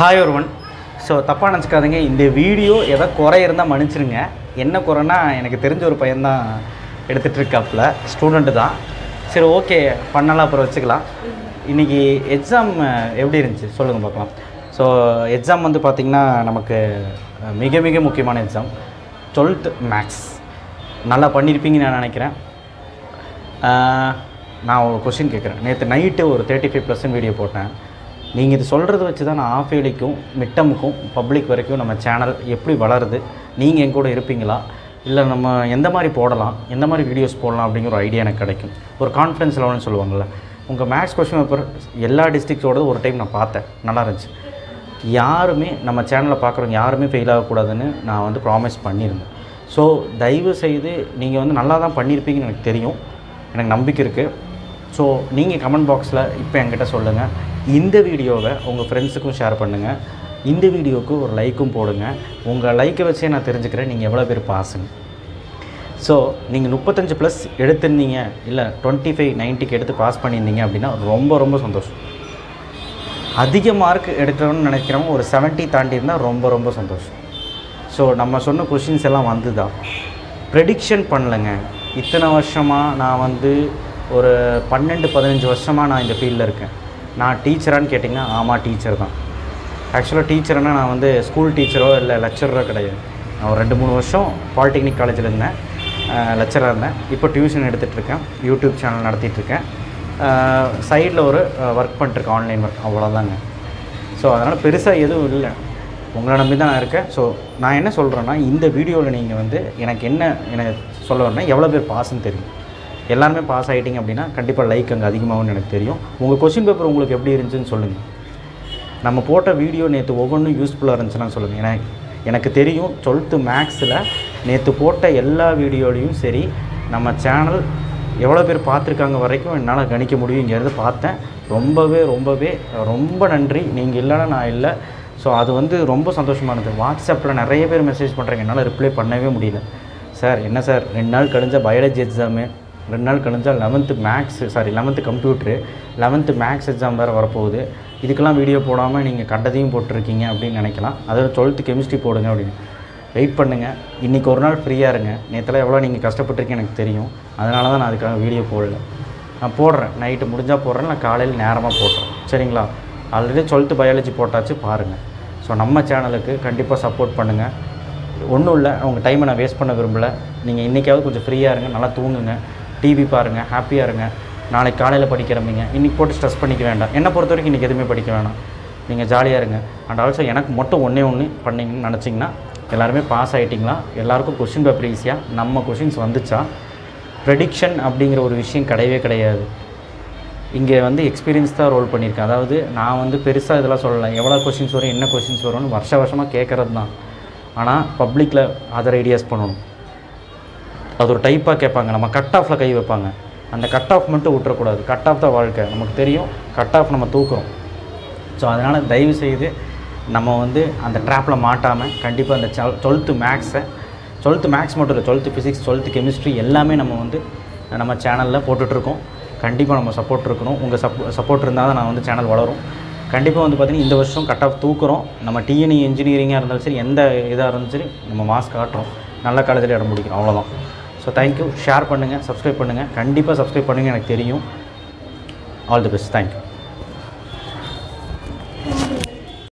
hi ஒருவன் so தப்பாக நினச்சிக்காதீங்க இந்த வீடியோ எதோ குறை இருந்தால் மன்னிச்சிருங்க என்ன குறைன்னா எனக்கு தெரிஞ்ச ஒரு பையன்தான் எடுத்துகிட்டு இருக்காப்புல ஸ்டூடெண்ட்டு தான் சரி ஓகே பண்ணலாம் அப்புறம் வச்சுக்கலாம் இன்றைக்கி எக்ஸாம் எப்படி இருந்துச்சு சொல்லுங்கள் பார்க்கலாம் ஸோ எக்ஸாம் வந்து பார்த்திங்கன்னா நமக்கு அஹ், மிக மிக முக்கியமான எக்ஸாம் டுவெல்த் மேக்ஸ் நல்லா பண்ணியிருப்பீங்கன்னு நான் நினைக்கிறேன் ஆஹ், நான் ஒரு கொஷின் கேட்குறேன் நேற்று நைட்டு ஒரு தேர்ட்டி ஃபைவ் பர்சன்ட் வீடியோ போட்டேன் நீங்கள் இது சொல்கிறத வச்சு தான் நான் ஆஃப் இயர்லிக்கும் மிட்டமுக்கும் பப்ளிக் வரைக்கும் நம்ம சேனல் எப்படி வளருது நீங்கள் என் கூட இருப்பீங்களா இல்லை நம்ம எந்த மாதிரி போடலாம் எந்த மாதிரி வீடியோஸ் போடலாம் அப்படிங்கிற ஒரு ஐடியா எனக்கு கிடைக்கும் ஒரு கான்ஃபிடன்ஸ் லெவல்னு சொல்லுவாங்கள்ல உங்கள் மேக்ஸ் கொஷின் பேப்பர் எல்லா டிஸ்ட்ரிக்ஸோடது ஒரு டைம் நான் பார்த்தேன் நல்லா இருந்துச்சு யாருமே நம்ம சேனலில் பார்க்குறவங்க யாருமே ஃபெயில் ஆகக்கூடாதுன்னு நான் வந்து ப்ராமிஸ் பண்ணியிருந்தேன் ஸோ தயவு செய்து நீங்கள் வந்து நல்லா தான் பண்ணியிருப்பீங்கன்னு எனக்கு தெரியும் எனக்கு நம்பிக்கை இருக்குது ஸோ நீங்கள் கமெண்ட் பாக்ஸில் இப்போ என்கிட்ட சொல்லுங்கள் இந்த வீடியோவை உங்கள் ஃப்ரெண்ட்ஸுக்கும் ஷேர் பண்ணுங்கள் இந்த வீடியோவுக்கு ஒரு லைக்கும் போடுங்க உங்கள் லைக்கை வச்சே நான் தெரிஞ்சுக்கிறேன் நீங்கள் எவ்வளோ பேர் பாஸுங்க ஸோ நீங்கள் முப்பத்தஞ்சு ப்ளஸ் எடுத்திருந்தீங்க இல்லை டுவெண்ட்டி ஃபைவ் நைன்ட்டிக்கு எடுத்து பாஸ் பண்ணியிருந்தீங்க அப்படின்னா ரொம்ப ரொம்ப சந்தோஷம் அதிக மார்க் எடுக்கணும்னு நினைக்கிறவங்க ஒரு 70 தாண்டி இருந்தால் ரொம்ப ரொம்ப சந்தோஷம் ஸோ நம்ம சொன்ன கொஷின்ஸ் எல்லாம் வந்து தான் ப்ரெடிக்ஷன் பண்ணலைங்க இத்தனை வருஷமாக நான் வந்து ஒரு பன்னெண்டு பதினஞ்சு வருஷமாக நான் இந்த ஃபீல்டில் இருக்கேன் நான் டீச்சரான்னு கேட்டிங்கன்னா ஆமாம் டீச்சர் தான் ஆக்சுவலாக டீச்சர்னால் நான் வந்து ஸ்கூல் டீச்சரோ இல்லை லெக்சரரோ கிடையாது நான் ஒரு ரெண்டு மூணு வருஷம் பாலிடெக்னிக் காலேஜில் இருந்தேன் லெக்சராக இருந்தேன் இப்போ டியூஷன் எடுத்துகிட்ருக்கேன் யூடியூப் சேனல் நடத்திட்டுருக்கேன் சைடில் ஒரு ஒர்க் பண்ணிட்டுருக்கேன் ஆன்லைன் ஒர்க் அவ்வளோதாங்க ஸோ அதனால் பெருசாக எதுவும் இல்லை உங்களை நம்பி தான் நான் இருக்கேன் ஸோ நான் என்ன சொல்கிறேன்னா இந்த வீடியோவில் நீங்கள் வந்து எனக்கு என்ன எனக்கு சொல்ல வரேன்னா எவ்வளோ பேர் பாஸ்ன்னு தெரியும் எல்லாருமே பாஸ் ஆகிட்டீங்க அப்படின்னா கண்டிப்பாக லைக் அங்கே அதிகமாகும்னு எனக்கு தெரியும் உங்கள் கொஷின் பேப்பர் உங்களுக்கு எப்படி இருந்துச்சுன்னு சொல்லுங்கள் நம்ம போட்ட வீடியோ நேற்று ஒவ்வொன்றும் யூஸ்ஃபுல்லாக இருந்துச்சுன்னா சொல்லுங்கள் ஏன்னா எனக்கு தெரியும் டுவெல்த்து மேக்ஸில் நேற்று போட்ட எல்லா வீடியோலையும் சரி நம்ம சேனல் எவ்வளோ பேர் பார்த்துருக்காங்க வரைக்கும் என்னால் கணிக்க முடியும் இங்கேருந்து பார்த்தேன் ரொம்பவே ரொம்பவே ரொம்ப நன்றி நீங்கள் இல்லைன்னா நான் இல்லை ஸோ அது வந்து ரொம்ப சந்தோஷமானது வாட்ஸ்அப்பில் நிறைய பேர் மெசேஜ் பண்ணுறாங்க என்னால் ரிப்ளை பண்ணவே முடியல சார் என்ன சார் ரெண்டு நாள் கழிஞ்ச பயாலஜி எக்ஸாமு ரெண்டு நாள் கழிஞ்சா eleventh maths sorry eleventh computer eleventh maths exam வேறு வரப்போகுது இதுக்கெல்லாம் வீடியோ போடாமல் நீங்கள் கண்டதையும் போட்டிருக்கீங்க அப்படின்னு நினைக்கலாம் அதோட டுவெல்த்து கெமிஸ்ட்ரி போடுங்க அப்படின்னு வெயிட் பண்ணுங்கள் இன்றைக்கி ஒரு நாள் ஃப்ரீயாக இருங்க நேற்றுலாம் எவ்வளோ நீங்கள் கஷ்டப்பட்டிருக்கீங்க எனக்கு தெரியும் அதனால தான் நான் அதுக்காக வீடியோ போடல நான் போடுறேன் நைட்டு முடிஞ்சால் போடுறேன் நான் காலையில் நேரமாக போடுறேன் சரிங்களா ஆல்ரெடி டுவெல்த்து பயாலஜி போட்டாச்சு பாருங்கள் ஸோ நம்ம சேனலுக்கு கண்டிப்பாக சப்போர்ட் பண்ணுங்கள் ஒன்றும் இல்லை உங்கள் டைமை நான் வேஸ்ட் பண்ண விரும்பல நீங்கள் இன்றைக்காவது கொஞ்சம் ஃப்ரீயாக இருங்க நல்லா தூங்குங்க டிவி பாருங்கள் ஹாப்பியாக இருங்க நாளைக்கு காலையில் படிக்கிறவங்க இன்றைக்கி போட்டு ஸ்ட்ரெஸ் பண்ணிக்க வேண்டாம் என்னை பொறுத்த வரைக்கும் இன்றைக்கி எதுவுமே படிக்க வேணாம் நீங்கள் ஜாலியாக இருங்க அண்ட் ஆல்சோ எனக்கு மட்டும் ஒன்றே ஒன்று பண்ணீங்கன்னு நினச்சிங்கன்னா எல்லாருமே பாஸ் ஆகிட்டிங்களா எல்லாருக்கும் கொஷின் பேப்பர் ஈஸியாக நம்ம கொஷின்ஸ் வந்துச்சா ப்ரெடிக்ஷன் அப்படிங்கிற ஒரு விஷயம் கிடையவே கிடையாது இங்கே வந்து எக்ஸ்பீரியன்ஸ் தான் ரோல் பண்ணியிருக்கேன் அதாவது நான் வந்து பெருசாக இதெல்லாம் சொல்லலை எவ்வளோ கொஷின்ஸ் வரும் என்ன கொஷின்ஸ் வரும்னு வருஷ வருஷமாக கேட்குறது தான் ஆனால் பப்ளிக்கில் அதர் ஐடியாஸ் பண்ணணும் அது ஒரு டைப்பாக கேட்பாங்க நம்ம கட் ஆஃபில் கை வைப்பாங்க அந்த கட் ஆஃப் மட்டும் விட்டுறக்கூடாது கட் ஆஃப் தான் வாழ்க்கை நமக்கு தெரியும் கட் ஆஃப் நம்ம தூக்குறோம் ஸோ அதனால் தயவு செய்து நம்ம வந்து அந்த ட்ராப்பில் மாட்டாமல் கண்டிப்பாக அந்த டுவெல்த்து மேக்ஸை டுவெல்த்து மேக்ஸ் மட்டும் இல்லை டுவெல்த்து ஃபிசிக்ஸ் டுவெல்த்து கெமிஸ்ட்ரி எல்லாமே நம்ம வந்து நம்ம சேனலில் போட்டுட்ருக்கோம் கண்டிப்பாக நம்ம சப்போர்ட் இருக்கணும் உங்கள் சப்போ சப்போர்ட் இருந்தால் தான் நான் வந்து சேனல் வளரும் கண்டிப்பாக வந்து பார்த்திங்கன்னா இந்த வருஷம் கட் ஆஃப் தூக்குறோம் நம்ம டிஎன்இ இன்ஜினியரிங்காக இருந்தாலும் சரி எந்த இதாக இருந்தாலும் சரி நம்ம மாஸ் காட்டுறோம் நல்ல காலேஜில் இடம் பிடிக்கிறோம் அவ்வளோதான் ஸோ தேங்க்யூ ஷேர் பண்ணுங்கள் சப்ஸ்கிரைப் பண்ணுங்கள் கண்டிப்பாக சப்ஸ்கிரைப் பண்ணுங்கள் எனக்கு தெரியும் ஆல் தி பெஸ்ட் தேங்க்யூ